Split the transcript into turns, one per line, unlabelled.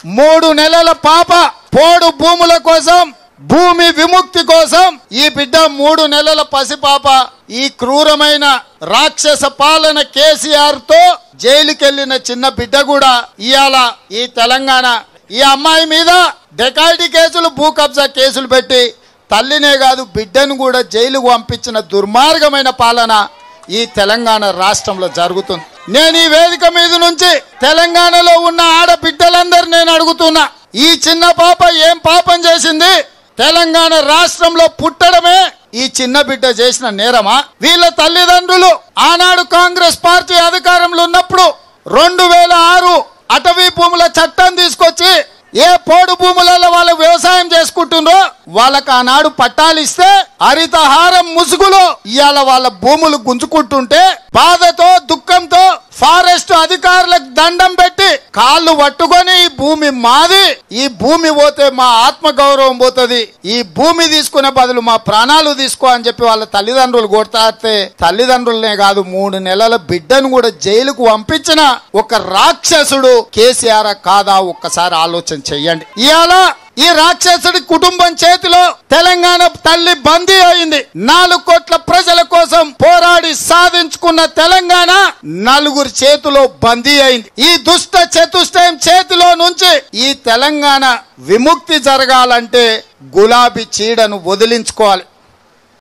మూడు నెలల పాప పోడు భూముల కోసం భూమి విముక్తి కోసం ఈ బిడ్డ మూడు నెలల పసిపాప ఈ క్రూరమైన రాక్షస పాలన కేసీఆర్ తో జైలుకెళ్లిన చిన్న బిడ్డ కూడా ఇవాళ ఈ తెలంగాణ ఈ అమ్మాయి మీద డెకాయిటీ కేసులు భూ కబ్జా కేసులు పెట్టి తల్లినే కాదు బిడ్డను కూడా జైలుకు పంపించిన దుర్మార్గమైన పాలన ఈ తెలంగాణ రాష్ట్రంలో జరుగుతుంది నేను ఈ వేదిక మీద నుంచి తెలంగాణలో ఉన్న ఆడబిడ్డలందరూ నేను అడుగుతున్నా ఈ చిన్న పాప ఏం పాపం చేసింది తెలంగాణ రాష్ట్రంలో పుట్టడమే ఈ చిన్న బిడ్డ చేసిన నేరమా వీళ్ళ తల్లిదండ్రులు ఆనాడు కాంగ్రెస్ పార్టీ అధికారంలో ఉన్నప్పుడు రెండు వేల ఆరు అటవీ భూముల చట్టం తీసుకొచ్చి ఏ పోడు భూములలో వాళ్ళు వ్యవసాయం చేసుకుంటుండ్రో వాళ్ళకి ఆనాడు పట్టాలు ఇస్తే హరితహారం ముసుగులో ఇవాళ వాళ్ళ భూములు గుంజుకుంటుంటే బాధతో దుఃఖంతో ఫారెస్ట్ అధికారులకు దండం పెట్టి కాళ్ళు పట్టుకొని ఈ భూమి మాది ఈ భూమి పోతే మా ఆత్మ గౌరవం పోతుంది ఈ భూమి తీసుకునే బదులు మా ప్రాణాలు తీసుకో అని చెప్పి వాళ్ళ తల్లిదండ్రులు కొడతాస్తే తల్లిదండ్రులనే కాదు మూడు నెలల బిడ్డను కూడా జైలుకు పంపించిన ఒక రాక్షసుడు కేసీఆర్ కాదా ఒక్కసారి ఆలోచన చెయ్యండి ఇవాళ ఈ రాక్షసుడి కుటుంబం చేతిలో తెలంగాణ తల్లి బందీ అయింది నాలుగు కోట్ల ప్రజల కోసం పోరాడి సాధించుకున్న తెలంగాణ నలుగురు చేతిలో బందీ అయింది ఈ దుష్ట చతుష్టయం చేతిలో నుంచి ఈ తెలంగాణ విముక్తి జరగాలంటే గులాబీ చీడను వదిలించుకోవాలి